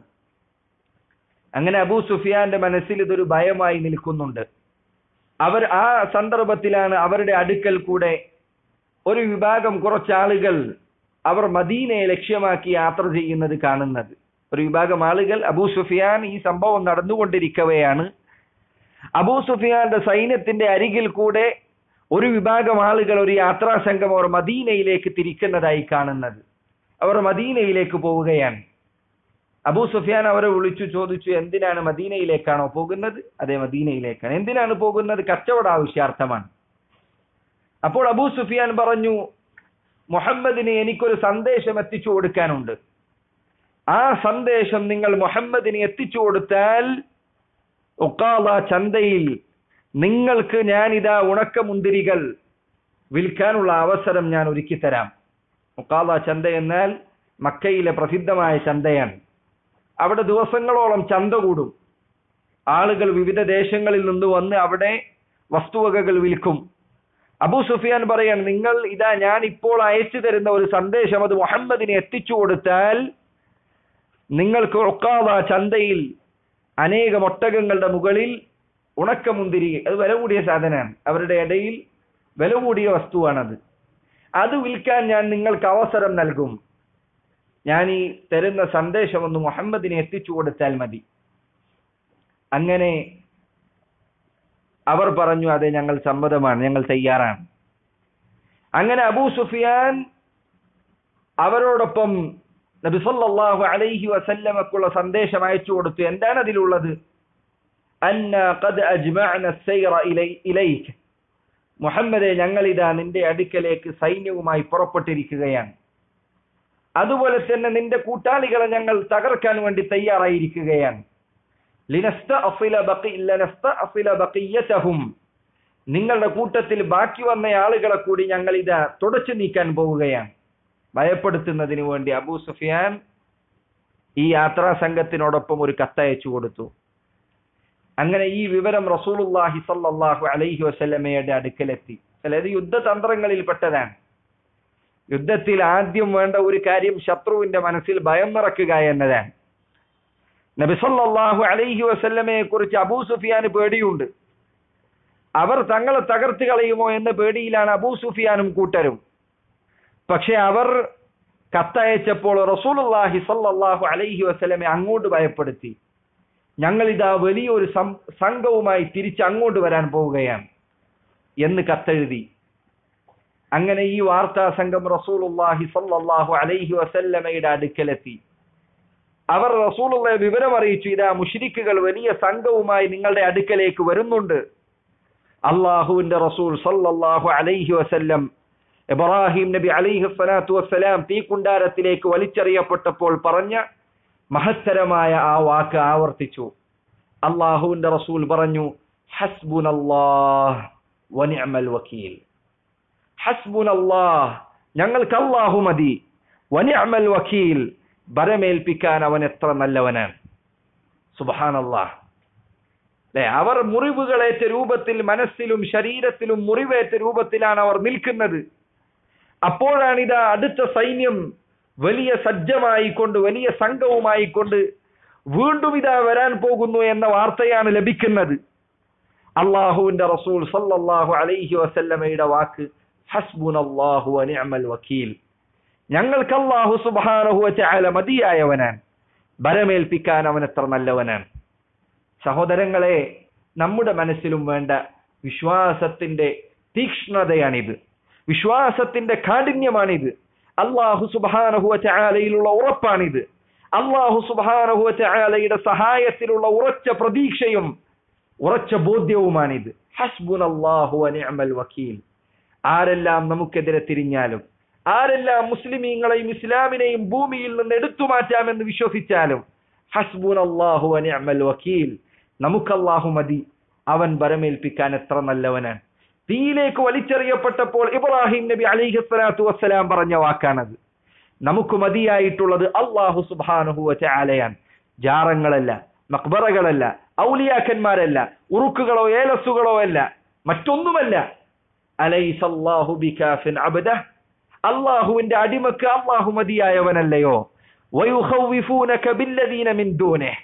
അങ്ങനെ അബൂ സുഫിയാന്റെ മനസ്സിൽ ഇതൊരു ഭയമായി നിൽക്കുന്നുണ്ട് അവർ ആ സന്ദർഭത്തിലാണ് അവരുടെ അടുക്കൽ കൂടെ ഒരു വിഭാഗം കുറച്ചാളുകൾ അവർ മദീനയെ ലക്ഷ്യമാക്കി യാത്ര ചെയ്യുന്നത് കാണുന്നത് ഒരു വിഭാഗം ആളുകൾ അബൂ സുഫിയാൻ ഈ സംഭവം നടന്നുകൊണ്ടിരിക്കവെയാണ് അബൂ സുഫിയാന്റെ സൈന്യത്തിന്റെ അരികിൽ കൂടെ ഒരു വിഭാഗം ആളുകൾ ഒരു യാത്രാ സംഘം അവർ മദീനയിലേക്ക് തിരിക്കുന്നതായി കാണുന്നത് അവർ മദീനയിലേക്ക് പോവുകയാണ് അബൂ സുഫിയാൻ അവരെ വിളിച്ചു ചോദിച്ചു എന്തിനാണ് മദീനയിലേക്കാണോ പോകുന്നത് അതെ മദീനയിലേക്കാണ് എന്തിനാണ് പോകുന്നത് കച്ചവട ആവശ്യാർത്ഥമാണ് അപ്പോൾ അബൂ സുഫിയാൻ പറഞ്ഞു മുഹമ്മദിന് എനിക്കൊരു സന്ദേശം എത്തിച്ചു കൊടുക്കാനുണ്ട് ആ സന്ദേശം നിങ്ങൾ മുഹമ്മദിന് എത്തിച്ചു കൊടുത്താൽ ഒക്കാള ചന്തയിൽ നിങ്ങൾക്ക് ഞാനിതാ ഉണക്കമുന്തിരികൾ വിൽക്കാനുള്ള അവസരം ഞാൻ ഒരുക്കി തരാം ഒക്കാള ചന്ത എന്നാൽ മക്കയിലെ പ്രസിദ്ധമായ ചന്തയാണ് അവിടെ ദിവസങ്ങളോളം ചന്ത കൂടും ആളുകൾ വിവിധ ദേശങ്ങളിൽ നിന്ന് വന്ന് അവിടെ വസ്തുവകകൾ വിൽക്കും അബൂ സുഫിയാൻ പറയാൻ നിങ്ങൾ ഇതാ ഞാൻ ഇപ്പോൾ അയച്ചു തരുന്ന ഒരു സന്ദേശം അത് മുഹമ്മദിന് എത്തിച്ചു കൊടുത്താൽ നിങ്ങൾക്ക് ഒക്കാവ ചന്തയിൽ അനേകം ഒട്ടകങ്ങളുടെ മുകളിൽ ഉണക്കമുന്തിരി അത് വില കൂടിയ സാധനമാണ് അവരുടെ ഇടയിൽ വില കൂടിയ വസ്തുവാണത് അത് വിൽക്കാൻ ഞാൻ നിങ്ങൾക്ക് അവസരം നൽകും ഞാൻ ഈ തരുന്ന സന്ദേശം ഒന്ന് മുഹമ്മദിനെ എത്തിച്ചു കൊടുത്താൽ മതി അങ്ങനെ അവർ പറഞ്ഞു അതെ ഞങ്ങൾ സമ്മതമാണ് ഞങ്ങൾ തയ്യാറാണ് അങ്ങനെ അബൂ സുഫിയാൻ അവരോടൊപ്പം നബിസല്ലാഹു അലൈഹി വസല്ലമക്കുള്ള സന്ദേശം അയച്ചു കൊടുത്തു എന്താണ് അതിലുള്ളത് അന്ന ഖദ് അജ്മഅന സൈറ ഇലൈക് മുഹമ്മദെ ഞങ്ങൾ ഇതാ നിന്റെ അടുക്കലേക്ക് സൈന്യവുമായി പുറപ്പെട്ടിരിക്കുകയാണ് അതുപോലെ തന്നെ നിന്റെ കൂട്ടാളികളെ ഞങ്ങൾ തകർക്കാൻ വേണ്ടി തയ്യാറായിരിക്കുകയാണ് നിങ്ങളുടെ കൂട്ടത്തിൽ ബാക്കി വന്ന ആളുകളെ കൂടി ഞങ്ങൾ ഇതാ തുടച്ചു നീക്കാൻ പോവുകയാണ് ഭയപ്പെടുത്തുന്നതിന് വേണ്ടി അബൂ സുഫിയാൻ ഈ യാത്രാ സംഘത്തിനോടൊപ്പം ഒരു കത്തയച്ചു കൊടുത്തു അങ്ങനെ ഈ വിവരം റസൂലുല്ലാഹി സല്ലാഹു അലൈഹി വസല്ലമയുടെ അടുക്കലെത്തി അതായത് യുദ്ധതന്ത്രങ്ങളിൽ പെട്ടതാണ് യുദ്ധത്തിൽ ആദ്യം വേണ്ട ഒരു കാര്യം ശത്രുവിന്റെ മനസ്സിൽ ഭയം നിറക്കുക എന്നതാണ് നബിസല്ലാഹു അലൈഹി വസല്ലമയെ കുറിച്ച് അബൂ സുഫിയാന് പേടിയുണ്ട് അവർ തങ്ങളെ തകർത്ത് കളയുമോ എന്ന പേടിയിലാണ് അബൂ സുഫിയാനും കൂട്ടരും പക്ഷെ അവർ കത്തയച്ചപ്പോൾ റസൂലുല്ലാഹി സല്ലാഹു അലൈഹി വസല്ലമെ അങ്ങോട്ട് ഭയപ്പെടുത്തി ഞങ്ങൾ ഇതാ വലിയൊരു സംഘവുമായി തിരിച്ച് അങ്ങോട്ട് വരാൻ പോവുകയാണ് എന്ന് കത്തെഴുതി അങ്ങനെ ഈ വാർത്താ സംഘം റസൂലുല്ലാഹി സല്ലാഹു അലൈഹി വസല്ലമയുടെ അടുക്കലെത്തി അവർ റസൂലുള്ള വിവരം അറിയിച്ചു ഇതാ മുഷിരിക്കുകൾ വലിയ സംഘവുമായി നിങ്ങളുടെ അടുക്കലേക്ക് വരുന്നുണ്ട് അള്ളാഹുവിന്റെ റസൂൽ സല്ലല്ലാഹു അലൈഹി വസല്ലം ഇബ്രാഹിം നബി അലൈഹി സ്വലാത്തു വസ്സലാം തീക്കുണ്ടാരത്തിലേക്ക് വലിച്ചെറിയപ്പെട്ടപ്പോൾ പറഞ്ഞ മഹത്തരമായ ആ വാക്ക് ആവർത്തിച്ചു അള്ളാഹുവിന്റെ റസൂൽ പറഞ്ഞു ഹസ്ബുനല്ലാഹ് വനിഅമൽ വക്കീൽ ഹസ്ബുനല്ലാഹ് ഞങ്ങൾക്ക് അല്ലാഹു മതി വനിഅമൽ വക്കീൽ ബരമേൽപ്പിക്കാൻ അവൻ എത്ര നല്ലവനാണ് സുബ്ഹാനല്ലാഹ് അല്ലെ അവർ മുറിവുകളേറ്റ രൂപത്തിൽ മനസ്സിലും ശരീരത്തിലും മുറിവേറ്റ രൂപത്തിലാണ് അവർ നിൽക്കുന്നത് അപ്പോഴാണ് ഇതാ അടുത്ത സൈന്യം വലിയ സജ്ജമായിക്കൊണ്ട് വലിയ സംഘവുമായിക്കൊണ്ട് വീണ്ടും ഇതാ വരാൻ പോകുന്നു എന്ന വാർത്തയാണ് ലഭിക്കുന്നത് അള്ളാഹുവിന്റെ റസൂൽ സല്ലല്ലാഹു അലൈഹി വസല്ലമയുടെ വാക്ക് ഹസ്ബുനല്ലാഹു വനിഅമൽ വക്കീൽ ഞങ്ങൾക്ക് അല്ലാഹു സുബ്ഹാനഹു വതആല മതിയായവനാണ് ബരമേൽപ്പിക്കാൻ അവൻ എത്ര നല്ലവനാണ് സഹോദരങ്ങളെ നമ്മുടെ മനസ്സിലും വേണ്ട വിശ്വാസത്തിന്റെ തീക്ഷ്ണതയാണിത് വിശ്വാസത്തിന്റെ കാഠിന്യമാണിത് അള്ളാഹു സുബാനഹുവ ചായാലയിലുള്ള ഉറപ്പാണിത് അള്ളാഹു സുബാനഹുവ ചായാലയുടെ സഹായത്തിലുള്ള ഉറച്ച പ്രതീക്ഷയും ഉറച്ച ബോധ്യവുമാണിത് ഹസ്ബുൻ അള്ളാഹു അനിഅമൽ വക്കീൽ ആരെല്ലാം നമുക്കെതിരെ തിരിഞ്ഞാലും ആരെല്ലാം മുസ്ലിമീങ്ങളെയും ഇസ്ലാമിനെയും ഭൂമിയിൽ നിന്ന് എടുത്തു മാറ്റാമെന്ന് വിശ്വസിച്ചാലും ഹസ്ബുൻ അള്ളാഹു അനിഅമൽ വക്കീൽ നമുക്ക് അള്ളാഹു മതി അവൻ ബരമേൽപ്പിക്കാൻ എത്ര നല്ലവനാണ് തീയിലേക്ക് വലിച്ചെറിയപ്പെട്ടപ്പോൾ ഇബ്രാഹിം നബി അലിഹി സ്വലാത്തു വസ്സലാം പറഞ്ഞ വാക്കാണത് നമുക്ക് മതിയായിട്ടുള്ളത് അള്ളാഹു സുബാനുഹുവ ചാലയാണ് ജാറങ്ങളല്ല മക്ബറകളല്ല ഔലിയാക്കന്മാരല്ല ഉറുക്കുകളോ ഏലസുകളോ അല്ല മറ്റൊന്നുമല്ല അലൈസല്ലാഹു ബികാഫിൻ അബദ അള്ളാഹുവിന്റെ അടിമക്ക് അള്ളാഹു മതിയായവനല്ലയോ വയുഖവ്വിഫൂനക ബില്ലദീന മിൻ ദൂനിഹ്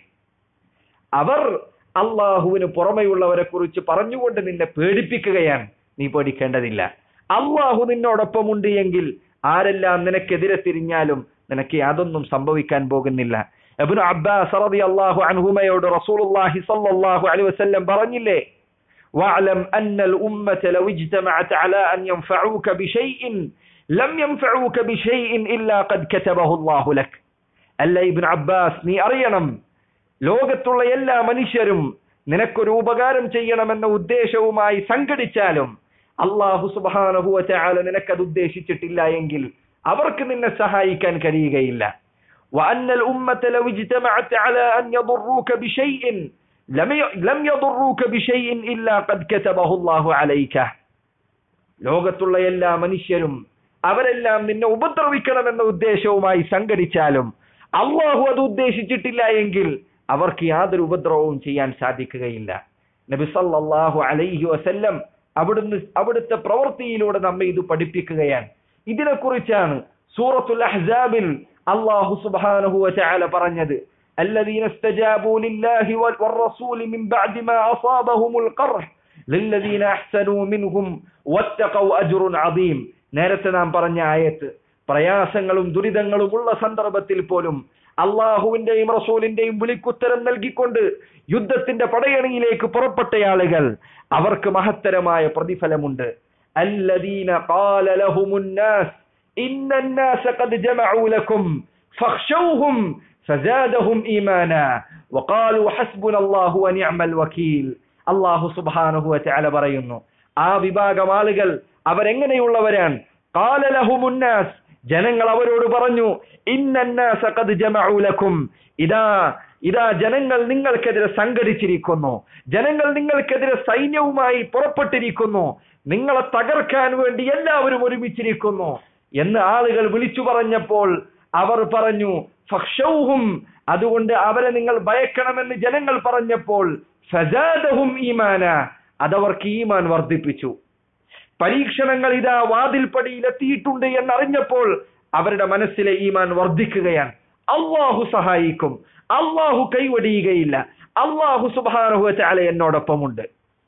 അവർ അള്ളാഹുവിന് പുറമെയുള്ളവരെ കുറിച്ച് പറഞ്ഞുകൊണ്ട് നിന്നെ പേടിപ്പിക്കുകയാണ് നീ പേടിക്കേണ്ടതില്ല അള്ളാഹു നിന്നോടൊപ്പമുണ്ട് എങ്കിൽ ആരെല്ലാം നിനക്കെതിരെ തിരിഞ്ഞാലും നിനക്ക് യാതൊന്നും സംഭവിക്കാൻ പോകുന്നില്ല അബ്നു അബ്ബാസ് റളിയല്ലാഹു അൻഹുമയോട് റസൂലുള്ളാഹി സ്വല്ലല്ലാഹു അലൈഹി വസല്ലം പറഞ്ഞില്ലേ واعلم أن الأمة لو اجتمعت على أن ينفعوك بشيء لم ينفعوك بشيء إلا قد كتبه الله لك അല്ല ഇബ്നു അബ്ബാസ് നീ അറിയണം ലോകത്തുള്ള എല്ലാ മനുഷ്യരും നിനക്കൊരു ഉപകാരം ചെയ്യണമെന്ന ഉദ്ദേശവുമായി സംഘടിച്ചാലും അള്ളാഹു സുബാനഹുവ ചാല നിനക്കത് ഉദ്ദേശിച്ചിട്ടില്ല എങ്കിൽ അവർക്ക് നിന്നെ സഹായിക്കാൻ കഴിയുകയില്ല وأن الأمة لو اجتمعت على أن يضروك بشيء لم لم يضروك بشيء إلا قد كتبه الله عليك ലോകത്തുള്ള എല്ലാ മനുഷ്യരും അവരെല്ലാം നിന്നെ ഉപദ്രവിക്കണമെന്ന ഉദ്ദേശവുമായി സംഘടിച്ചാലും അള്ളാഹു അത് ഉദ്ദേശിച്ചിട്ടില്ല എങ്കിൽ അവർക്ക് യാതൊരു ഉപദ്രവവും ചെയ്യാൻ സാധിക്കുകയില്ല നബി സല്ലല്ലാഹു അലൈഹി വസല്ലം അവിടുന്ന് അവിടുത്തെ പ്രവൃത്തിയിലൂടെ നമ്മെ ഇത് പഠിപ്പിക്കുകയാണ് ഇതിനെക്കുറിച്ചാണ് സൂറത്തുൽ അഹ്സാബിൽ അള്ളാഹു സുബ്ഹാനഹു വതആല പറഞ്ഞത് الذين استجابوا لله والرسول من بعد ما أصابهم القرح للذين أحسنوا منهم واتقوا أجر عظيم നേരത്തെ നാം പറഞ്ഞ ആയത്ത് പ്രയാസങ്ങളും ദുരിതങ്ങളും ഉള്ള സന്ദർഭത്തിൽ പോലും അള്ളാഹുവിന്റെയും റസൂലിന്റെയും വിളിക്കുത്തരം നൽകിക്കൊണ്ട് യുദ്ധത്തിന്റെ പടയണിയിലേക്ക് പുറപ്പെട്ട ആളുകൾ അവർക്ക് മഹത്തരമായ പ്രതിഫലമുണ്ട് الذين قال لهم الناس إن الناس قد جمعوا لكم فاخشوهم فزادهم إيمانا وقالوا حسبنا الله ونعم الوكيل അള്ളാഹു സുബാനുഹു വചാല പറയുന്നു ആ വിഭാഗം ആളുകൾ അവരെങ്ങനെയുള്ളവരാണ് കാലലഹുമുന്നാസ് ജനങ്ങൾ അവരോട് പറഞ്ഞു ഇന്നന്നാസ ഖദ് ജമഉ ലക്കും ഇതാ ഇതാ ജനങ്ങൾ നിങ്ങൾക്കെതിരെ സംഘടിച്ചിരിക്കുന്നു ജനങ്ങൾ നിങ്ങൾക്കെതിരെ സൈന്യവുമായി പുറപ്പെട്ടിരിക്കുന്നു നിങ്ങളെ തകർക്കാൻ വേണ്ടി എല്ലാവരും ഒരുമിച്ചിരിക്കുന്നു എന്ന് ആളുകൾ വിളിച്ചു പറഞ്ഞപ്പോൾ അവർ പറഞ്ഞു ഫക്ഷൗഹും അതുകൊണ്ട് അവരെ നിങ്ങൾ ഭയക്കണമെന്ന് ജനങ്ങൾ പറഞ്ഞപ്പോൾ ഫജാദഹും ഈമാന അതവർക്ക് ഈമാൻ വർദ്ധിപ്പിച്ചു പരീക്ഷണങ്ങൾ ഇതാ വാതിൽപ്പടിയിൽ എത്തിയിട്ടുണ്ട് എന്നറിഞ്ഞപ്പോൾ അവരുടെ മനസ്സിലെ ഈമാൻ വർദ്ധിക്കുകയാണ് അള്ളാഹു സഹായിക്കും അള്ളാഹു കൈവടിയുകയില്ല അള്ളാഹു സുബാനഹു ചാല എന്നോടൊപ്പമുണ്ട്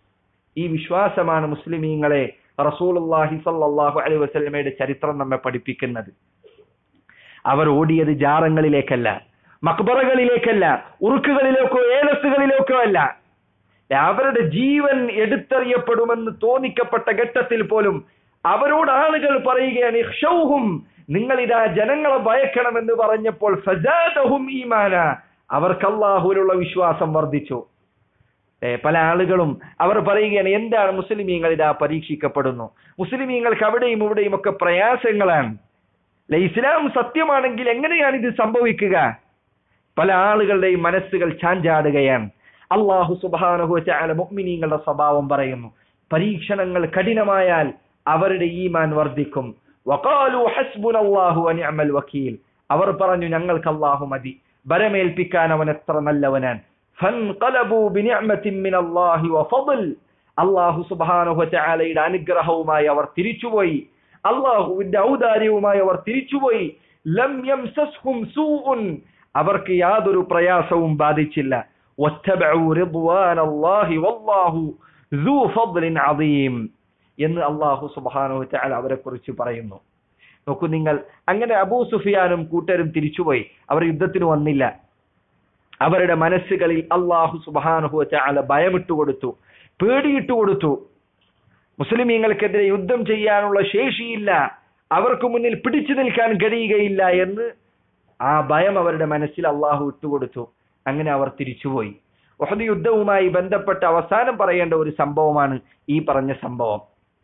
ഈ വിശ്വാസമാണ് മുസ്ലിമീങ്ങളെ റസൂലുള്ളാഹി സല്ലല്ലാഹു അലൈഹി വസല്ലമയുടെ ചരിത്രം നമ്മെ പഠിപ്പിക്കുന്നത് അവർ ഓടിയത് ജാറങ്ങളിലേക്കല്ല മക്ബറകളിലേക്കല്ല ഉറുക്കുകളിലേക്കോ ഏലസുകളിലേക്കോ അല്ല അവരുടെ ജീവൻ എടുത്തെറിയപ്പെടുമെന്ന് തോന്നിക്കപ്പെട്ട ഘട്ടത്തിൽ പോലും അവരോട് ആളുകൾ പറയുകയാണ് ഇഹ്ഷൗഹും നിങ്ങൾ ഇതാ ജനങ്ങളെ ഭയക്കണമെന്ന് പറഞ്ഞപ്പോൾ ഫജാദഹും ഈമാന അവർക്ക് അള്ളാഹുവിലുള്ള വിശ്വാസം വർദ്ധിച്ചു ഏ, പല ആളുകളും അവർ പറയുകയാണ് എന്താണ് മുസ്ലിമീങ്ങൾ ഇതാ പരീക്ഷിക്കപ്പെടുന്നു മുസ്ലിമീങ്ങൾക്ക് അവിടെയും ഇവിടെയും ഒക്കെ പ്രയാസങ്ങളാണ് അല്ലെ ഇസ്ലാം സത്യമാണെങ്കിൽ എങ്ങനെയാണ് ഇത് സംഭവിക്കുക പല ആളുകളുടെയും മനസ്സുകൾ ചാഞ്ചാടുകയാണ് അള്ളാഹു സുബാനഹു ചാല മുഅ്മിനീങ്ങളുടെ സ്വഭാവം പറയുന്നു പരീക്ഷണങ്ങൾ കഠിനമായാൽ അവരുടെ ഈമാൻ വർദ്ധിക്കും വഖാലു ഹസ്ബുനല്ലാഹു വനിഅമൽ വക്കീൽ അവർ പറഞ്ഞു ഞങ്ങൾക്ക് അല്ലാഹു മതി ബരമേൽപ്പിക്കാൻ അവൻ എത്ര നല്ലവനാൻ ഫൻഖലബു ബിനിഅമത്തിൻ മിനല്ലാഹി വഫضൽ അല്ലാഹു സുബ്ഹാനഹു വതആലയുടെ അനുഗ്രഹവുമായി അവർ തിരിച്ചുപോയി അള്ളാഹുവിന്റെ ഔദാര്യവുമായി അവർ തിരിച്ചുപോയി ലം യംസസ്ഹും സൂഉൻ അവർക്ക് യാതൊരു പ്രയാസവും ബാധിച്ചില്ല വത്തബഉ റിദ്വാനല്ലാഹി വല്ലാഹു ذو فضل عظيم എന്ന് അള്ളാഹു സുബ്ഹാനഹു വതആല അവരെ കുറിച്ച് പറയുന്നു നോക്കൂ നിങ്ങൾ അങ്ങനെ അബൂ സുഫിയാനും കൂട്ടരും തിരിച്ചുപോയി അവർ യുദ്ധത്തിന് വന്നില്ല അവരുടെ മനസ്സുകളിൽ അള്ളാഹു സുബ്ഹാനഹു വതആല ഭയമിട്ട് കൊടുത്തു പേടിയിട്ട് കൊടുത്തു മുസ്ലിമീങ്ങൾക്കെതിരെ യുദ്ധം ചെയ്യാനുള്ള ശേഷിയില്ല അവർക്ക് മുന്നിൽ പിടിച്ചു നിൽക്കാൻ കഴിയുകയില്ല എന്ന് ആ ഭയം അവരുടെ മനസ്സിൽ അള്ളാഹു ഇട്ടുകൊടുത്തു അങ്ങനെ അവർ തിരിച്ചുപോയി ഒഹദ് യുദ്ധവുമായി ബന്ധപ്പെട്ട് അവസാനം പറയേണ്ട ഒരു സംഭവമാണ് ഈ പറഞ്ഞ സംഭവം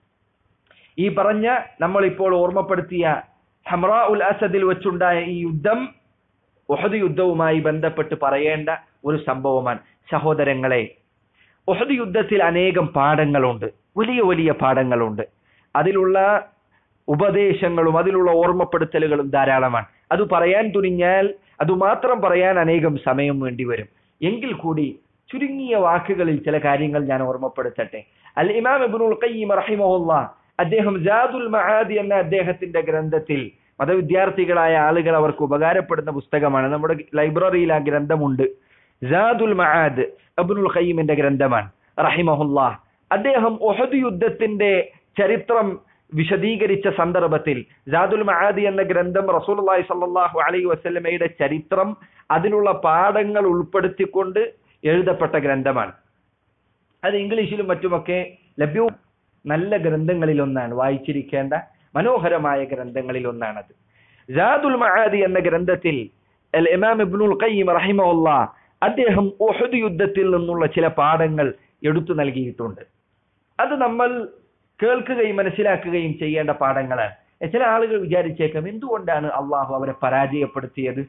ഈ പറഞ്ഞ നമ്മൾ ഇപ്പോൾ ഓർമ്മപ്പെടുത്തിയ ഹംറ ഉൽ അസദിൽ വെച്ചുണ്ടായ ഈ യുദ്ധം ഒഹദ് യുദ്ധവുമായി ബന്ധപ്പെട്ട് പറയേണ്ട ഒരു സംഭവമാണ് സഹോദരങ്ങളെ ഒഹദ് യുദ്ധത്തിൽ അനേകം പാഠങ്ങളുണ്ട് വലിയ വലിയ പാഠങ്ങളുണ്ട് അതിലുള്ള ഉപദേശങ്ങളും അതിലുള്ള ഓർമ്മപ്പെടുത്തലുകളും ധാരാളമാണ് അത് പറയാൻ തുനിഞ്ഞാൽ അത് മാത്രം പറയാൻ അനേകം സമയം വേണ്ടി വരും എങ്കിൽ കൂടി ചുരുങ്ങിയ വാക്കുകളിൽ ചില കാര്യങ്ങൾ ഞാൻ ഓർമ്മപ്പെടുത്തട്ടെ അൽ ഇമാം ഇബ്നുൽ ഖയ്യിം റഹിമഹുല്ല അദ്ദേഹം ജാദുൽ മഹാദി എന്ന അദ്ദേഹത്തിന്റെ ഗ്രന്ഥത്തിൽ മതവിദ്യാർത്ഥികളായ ആളുകൾ അവർക്ക് ഉപകാരപ്പെടുന്ന പുസ്തകമാണ് നമ്മുടെ ലൈബ്രറിയിൽ ആ ഗ്രന്ഥമുണ്ട് ജാദുൽ മഹാദ് അബ്നുൽ ഖയ്യിമിന്റെ ഗ്രന്ഥമാണ് റഹിമഹുല്ല അദ്ദേഹം ഒഹദ് യുദ്ധത്തിന്റെ ചരിത്രം വിശദീകരിച്ച സന്ദർഭത്തിൽ ജാദുൽ മഹാദി എന്ന ഗ്രന്ഥം റസൂലുള്ളാഹി സ്വല്ലല്ലാഹു അലൈഹി വസല്ലമയുടെ ചരിത്രം അതിലുള്ള പാഠങ്ങൾ ഉൾപ്പെടുത്തിക്കൊണ്ട് എഴുതപ്പെട്ട ഗ്രന്ഥമാണ് അത് ഇംഗ്ലീഷിലും മറ്റുമൊക്കെ ലഭ്യവും നല്ല ഗ്രന്ഥങ്ങളിൽ ഒന്നാണ് വായിച്ചിരിക്കേണ്ട മനോഹരമായ ഗ്രന്ഥങ്ങളിൽ ഒന്നാണത് ജാദുൽ മഹാദി എന്ന ഗ്രന്ഥത്തിൽ അൽ ഇമാം ഇബ്നുൽ ഖയ്യിം റഹിമഹുല്ല അദ്ദേഹം ഉഹദ് യുദ്ധത്തിൽ നിന്നുള്ള ചില പാഠങ്ങൾ എടുത്തു നൽകിയിട്ടുണ്ട് അത് നമ്മൾ കേൾക്കുകയും മനസ്സിലാക്കുകയും ചെയ്യേണ്ട പാഠങ്ങളാണ് ചില ആളുകൾ വിചാരിച്ചേക്കാം എന്തുകൊണ്ടാണ് അള്ളാഹു അവരെ പരാജയപ്പെടുത്തിയത്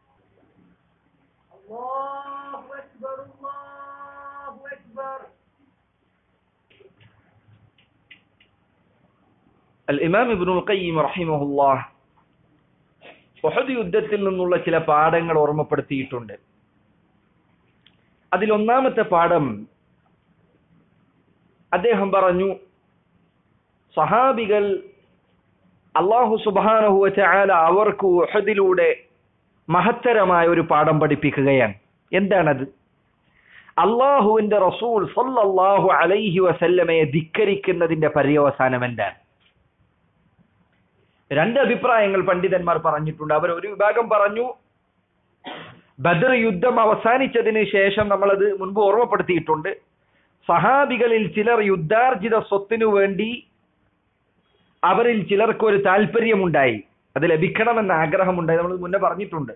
അൽ ഇമാം ഇബ്നുൽ ഖയ്യിം റഹിമഹുല്ലാഹ് ഉഹദ് യുദ്ധത്തിൽ നിന്നുള്ള ചില പാഠങ്ങൾ ഓർമ്മപ്പെടുത്തിയിട്ടുണ്ട് അതിൽ ഒന്നാമത്തെ പാഠം അദ്ദേഹം പറഞ്ഞു സഹാബികൾ അള്ളാഹു സുബാനഹുവ ചാല അവർക്ക് ഉഹദിലൂടെ മഹത്തരമായ ഒരു പാഠം പഠിപ്പിക്കുകയാണ് എന്താണത് അള്ളാഹുവിന്റെ റസൂൽ സല്ലല്ലാഹു അലൈഹി വസല്ലമയെ ധിക്കരിക്കുന്നതിന്റെ പര്യവസാനം എന്താണ് രണ്ട് അഭിപ്രായങ്ങൾ പണ്ഡിതന്മാർ പറഞ്ഞിട്ടുണ്ട് അവർ ഒരു വിഭാഗം പറഞ്ഞു ബദർ യുദ്ധം അവസാനിച്ചതിന് ശേഷം നമ്മളത് മുൻപ് ഓർമ്മപ്പെടുത്തിയിട്ടുണ്ട് സഹാബികളിൽ ചിലർ യുദ്ധാർജിത സ്വത്തിനു വേണ്ടി അവരിൽ ചിലർക്ക് ഒരു താല്പര്യമുണ്ടായി അത് ലഭിക്കണമെന്ന ആഗ്രഹമുണ്ടായി നമ്മൾ മുന്നേ പറഞ്ഞിട്ടുണ്ട്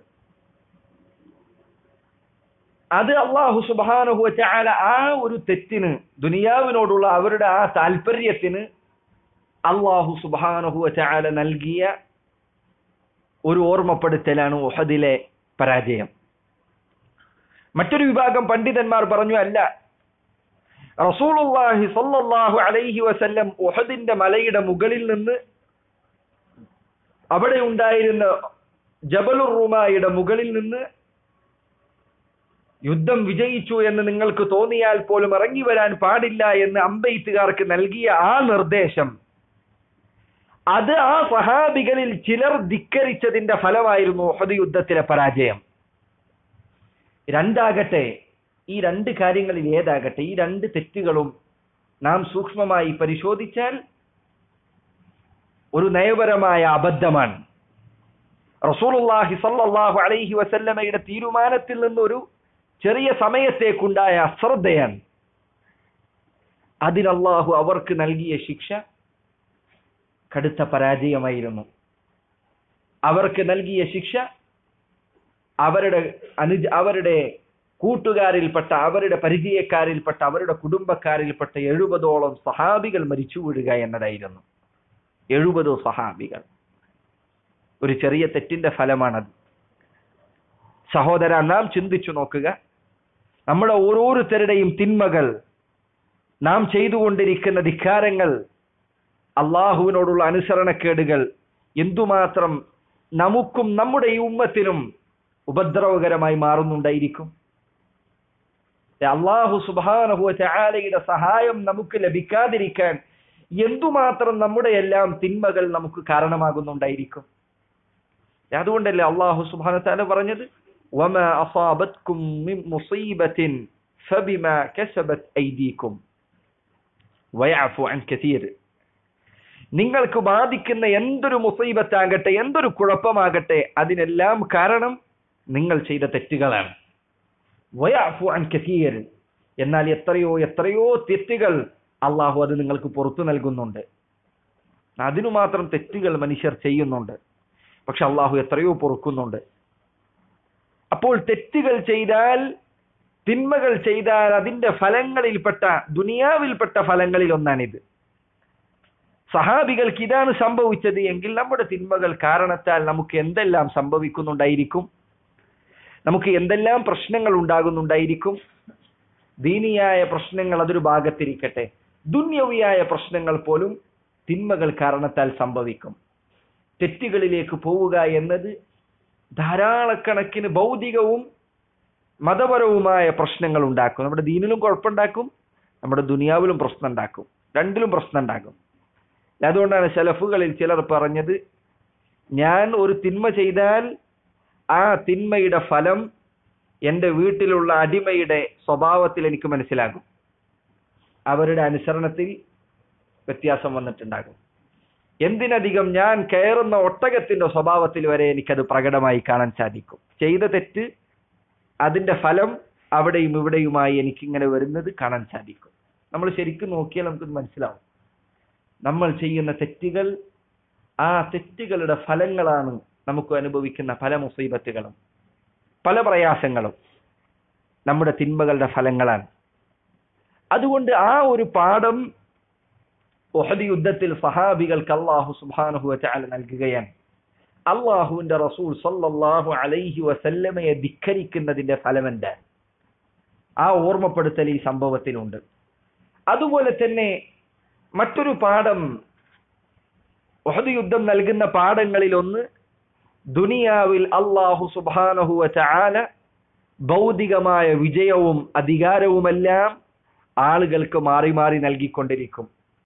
അത് അള്ളാഹു സുബാനുഹു ചാല ആ ഒരു തെറ്റിന് ദുനിയാവിനോടുള്ള അവരുടെ ആ താല്പര്യത്തിന് അള്ളാഹു സുബാനുഹു ചാല നൽകിയ ഒരു ഓർമ്മപ്പെടുത്തലാണ് ഉഹദിലെ പരാജയം മറ്റൊരു വിഭാഗം പണ്ഡിതന്മാർ പറഞ്ഞു അല്ല റസൂലുള്ളാഹി സ്വല്ലല്ലാഹു അലൈഹി വസല്ലം ഉഹദിന്റെ മലയുടെ മുകളിൽ നിന്ന് അവിടെ ഉണ്ടായിരുന്ന ജബലുർ റുമായുടെ മുകളിൽ നിന്ന് യുദ്ധം വിജയിച്ചു എന്ന് നിങ്ങൾക്ക് തോന്നിയാൽ പോലും ഇറങ്ങി വരാൻ പാടില്ല എന്ന് അമ്പെയ്ത്തുകാർക്ക് നൽകിയ ആ നിർദ്ദേശം അത് ആ സഹാബികളിൽ ചിലർ ധിക്കരിച്ചതിന്റെ ഫലമായിരുന്നു ഉഹദ് യുദ്ധത്തിലെ പരാജയം രണ്ടാകട്ടെ ഈ രണ്ട് കാര്യങ്ങളിൽ ഏതാകട്ടെ ഈ രണ്ട് തെറ്റുകളും നാം സൂക്ഷ്മമായി പരിശോധിച്ചാൽ ഒരു നയപരമായ അബദ്ധമാണ് റസൂലുള്ളാഹി സല്ലല്ലാഹു അലൈഹി വസല്ലമയുടെ തീരുമാനത്തിൽ നിന്നൊരു ചെറിയ സമയത്തേക്കുണ്ടായ അശ്രദ്ധയാണ് അതിനല്ലാഹു അവർക്ക് നൽകിയ ശിക്ഷ കടുത്ത പരാജയമായിരുന്നു അവർക്ക് നൽകിയ ശിക്ഷ അവരുടെ അനുജ അവരുടെ കൂട്ടുകാരിൽപ്പെട്ട അവരുടെ പരിചയക്കാരിൽപ്പെട്ട അവരുടെ കുടുംബക്കാരിൽപ്പെട്ട എഴുപതോളം സഹാബികൾ മരിച്ചു വീഴുക എന്നതായിരുന്നു എഴുപതോ സഹാബികൾ ഒരു ചെറിയ തെറ്റിന്റെ ഫലമാണത് സഹോദര നാം ചിന്തിച്ചു നോക്കുക നമ്മുടെ ഓരോരുത്തരുടെയും തിന്മകൾ നാം ചെയ്തുകൊണ്ടിരിക്കുന്ന ധിക്കാരങ്ങൾ അള്ളാഹുവിനോടുള്ള അനുസരണക്കേടുകൾ എന്തുമാത്രം നമുക്കും നമ്മുടെ ഈ ഉമ്മത്തിനും ഉപദ്രവകരമായി മാറുന്നുണ്ടായിരിക്കും അള്ളാഹു സുബാനഹുവ ചാലയുടെ സഹായം നമുക്ക് ലഭിക്കാതിരിക്കാൻ എന്തുമാത്രം നമ്മുടെ എല്ലാം തിന്മകൾ നമുക്ക് കാരണമാകുന്നുണ്ടായിരിക്കും അതുകൊണ്ടല്ലേ അള്ളാഹു സുബാന താല പറഞ്ഞത് വമ അസാബത്കും മിൻ മുസീബത്തിൻ ഫബിമ കസബത് ഐദീകും വയഅഫു അൻ കസീർ നിങ്ങൾക്ക് ബാധിക്കുന്ന എന്തൊരു മുസീബത്താകട്ടെ എന്തൊരു കുഴപ്പമാകട്ടെ അതിനെല്ലാം കാരണം നിങ്ങൾ ചെയ്ത തെറ്റുകളാണ് വയഅഫു അൻ കസീർ എന്നാൽ എത്രയോ എത്രയോ തെറ്റുകൾ അള്ളാഹു അത് നിങ്ങൾക്ക് പുറത്തു നൽകുന്നുണ്ട് അതിനു മാത്രം തെറ്റുകൾ മനുഷ്യർ ചെയ്യുന്നുണ്ട് പക്ഷെ അള്ളാഹു എത്രയോ പൊറുക്കുന്നുണ്ട് അപ്പോൾ തെറ്റുകൾ ചെയ്താൽ തിന്മകൾ ചെയ്താൽ അതിന്റെ ഫലങ്ങളിൽപ്പെട്ട ദുനിയാവിൽപ്പെട്ട ഫലങ്ങളിൽ ഒന്നാണിത് സഹാബികൾക്ക് ഇതാണ് സംഭവിച്ചത് എങ്കിൽ നമ്മുടെ തിന്മകൾ കാരണത്താൽ നമുക്ക് എന്തെല്ലാം സംഭവിക്കുന്നുണ്ടായിരിക്കും നമുക്ക് എന്തെല്ലാം പ്രശ്നങ്ങൾ ഉണ്ടാകുന്നുണ്ടായിരിക്കും ദീനിയായ പ്രശ്നങ്ങൾ അതൊരു ഭാഗത്തിരിക്കട്ടെ ദുന്യവിയായ പ്രശ്നങ്ങൾ പോലും തിന്മകൾ കാരണത്താൽ സംഭവിക്കും തെറ്റുകളിലേക്ക് പോവുക എന്നത് ധാരാളക്കണക്കിന് ഭൗതികവും മതപരവുമായ പ്രശ്നങ്ങൾ ഉണ്ടാക്കും നമ്മുടെ ദീനിലും കുഴപ്പമുണ്ടാക്കും നമ്മുടെ ദുനിയാവിലും പ്രശ്നം ഉണ്ടാക്കും രണ്ടിലും പ്രശ്നം ഉണ്ടാക്കും അതുകൊണ്ടാണ് ശലഫുകളിൽ ചിലർ പറഞ്ഞത് ഞാൻ ഒരു തിന്മ ചെയ്താൽ ആ തിന്മയുടെ ഫലം എൻ്റെ വീട്ടിലുള്ള അടിമയുടെ സ്വഭാവത്തിൽ എനിക്ക് മനസ്സിലാകും അവരുടെ അനുസരണത്തിൽ വ്യത്യാസം വന്നിട്ടുണ്ടാകും എന്തിനധികം ഞാൻ കയറുന്ന ഒട്ടകത്തിന്റെ സ്വഭാവത്തിൽ വരെ എനിക്കത് പ്രകടമായി കാണാൻ സാധിക്കും ചെയ്ത തെറ്റ് അതിന്റെ ഫലം അവിടെയും ഇവിടെയുമായി എനിക്കിങ്ങനെ വരുന്നത് കാണാൻ സാധിക്കും നമ്മൾ ശരിക്കും നോക്കിയാൽ നമുക്ക് മനസ്സിലാവും നമ്മൾ ചെയ്യുന്ന തെറ്റുകൾ ആ തെറ്റുകളുടെ ഫലങ്ങളാണ് നമുക്ക് അനുഭവിക്കുന്ന പല മുസീബത്തുകളും പല പ്രയാസങ്ങളും നമ്മുടെ തിന്മകളുടെ ഫലങ്ങളാണ് അതുകൊണ്ട് ആ ഒരു പാഠം ഒഹദ് യുദ്ധത്തിൽ സഹാബികൾക്ക് അള്ളാഹു സുബാനുഹു ചാല നൽകുകയാണ് അള്ളാഹുവിന്റെ റസൂൽ സല്ലല്ലാഹു അലൈഹി വസല്ലമയെ ധിക്കരിക്കുന്നതിന്റെ ഫലമെന്ത് ആ ഓർമ്മപ്പെടുത്തൽ ഈ സംഭവത്തിലുണ്ട് അതുപോലെ തന്നെ മറ്റൊരു പാഠം ഒഹദ് യുദ്ധം നൽകുന്ന പാഠങ്ങളിൽ ഒന്ന് ദുനിയാവിൽ അള്ളാഹു സുബാനഹുവ ചാല ഭൗതികമായ വിജയവും അധികാരവുമെല്ലാം ആളുകൾക്ക് മാറി മാറി നൽകിക്കൊണ്ടിരിക്കും